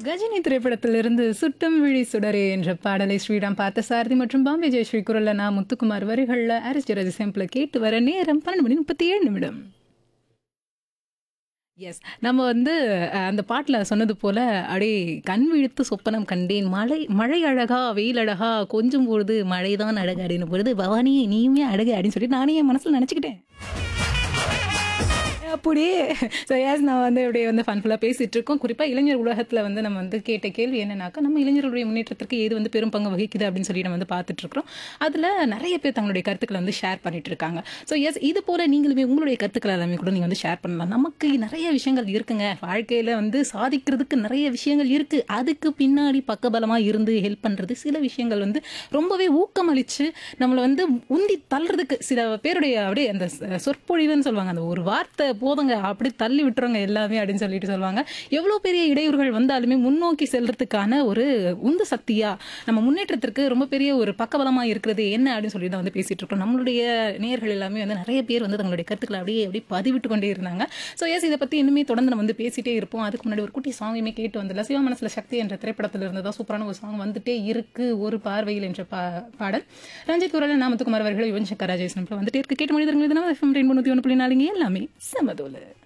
கஜினி திரைப்படத்திலிருந்து சுட்டம் விழி சுடரே என்ற பாடலை ஸ்ரீராம் பார்த்தசாரதி மற்றும் பாம்பே ஜெயஸ்ரீ குரல்ல நான் முத்துக்குமார் வரிகளில் ஆரிஸ் ஜெரஜி சாம்பிளை கேட்டு வர நேரம் பன்னெண்டு மணி முப்பத்தி ஏழு நிமிடம் எஸ் நம்ம வந்து அஹ், அந்த பாட்டில் சொன்னது போல அப்படியே கண் விழித்து சொப்பனம் கண்டேன் மழை மழை அழகா வெயில் அழகா கொஞ்சம் பொழுது மழை தான் அழகு அப்படின்னு பொழுது பவானி நீயுமே அழகு அப்படின்னு சொல்லி நானே என் மனசில் நினச்சிக்கிட்டேன் அப்படியே ஸோ ஏஸ் நான் வந்து அப்படியே வந்து ஃபன்ஃபுல்லாக பேசிகிட்டு இருக்கோம் குறிப்பாக இளைஞர் உலகத்தில் வந்து நம்ம வந்து கேட்ட கேள்வி என்னன்னாக்கா நம்ம இளைஞர்களுடைய முன்னேற்றத்திற்கு ஏது வந்து பெரும் பங்கு வகிக்குது அப்படின்னு சொல்லி நம்ம வந்து பார்த்துட்டு இருக்கிறோம் அதில் நிறைய பேர் தங்களுடைய கருத்துக்களை வந்து ஷேர் பண்ணிட்டு இருக்காங்க ஸோ எஸ் இது போல் நீங்களுமே உங்களுடைய கருத்துக்கள் எல்லாமே கூட நீங்கள் வந்து ஷேர் பண்ணலாம் நமக்கு நிறைய விஷயங்கள் இருக்குங்க வாழ்க்கையில் வந்து சாதிக்கிறதுக்கு நிறைய விஷயங்கள் இருக்குது அதுக்கு பின்னாடி பக்கபலமாக இருந்து ஹெல்ப் பண்ணுறது சில விஷயங்கள் வந்து ரொம்பவே ஊக்கமளித்து நம்மளை வந்து உந்தி தள்ளுறதுக்கு சில பேருடைய அப்படியே அந்த சொ- சொற்பொழிவுன்னு சொல்லுவாங்க அந்த ஒரு வார்த்தை போதுங்க அப்படி தள்ளி விட்டுருங்க எல்லாமே அப்படின்னு சொல்லிட்டு சொல்லுவாங்க எவ்வளோ பெரிய இடையூறுகள் வந்தாலுமே முன்னோக்கி செல்றதுக்கான ஒரு உந்து சக்தியா நம்ம முன்னேற்றத்திற்கு ரொம்ப பெரிய ஒரு பக்கபலமாக இருக்கிறது என்ன அப்படின்னு சொல்லி தான் வந்து பேசிட்டு இருக்கோம் நம்மளுடைய நேயர்கள் எல்லாமே வந்து நிறைய பேர் வந்து தங்களுடைய கருத்துக்களை அப்படியே அப்படியே பதிவிட்டு கொண்டே இருந்தாங்க ஸோ எஸ் இதை பற்றி இன்னுமே தொடர்ந்து நம்ம வந்து பேசிட்டே இருப்போம் அதுக்கு முன்னாடி ஒரு குட்டி சாங்குமே கேட்டு வந்துடலாம் சிவா மனசுல சக்தி என்ற திரைப்படத்தில் இருந்து தான் சூப்பரான ஒரு சாங் வந்துட்டே இருக்கு ஒரு பார்வையில் என்ற பா பாடல் ரஞ்சித் குரல் நாமத்துக்குமார் அவர்கள் யுவன் சங்கர் ராஜேஷன் வந்துட்டே இருக்கு கேட்டு மனிதர்கள் இது நம்ம எஃப்எம் ரெண்டு ஒன்று புள்ளி நாலுங்க எல்லாமே சமதோல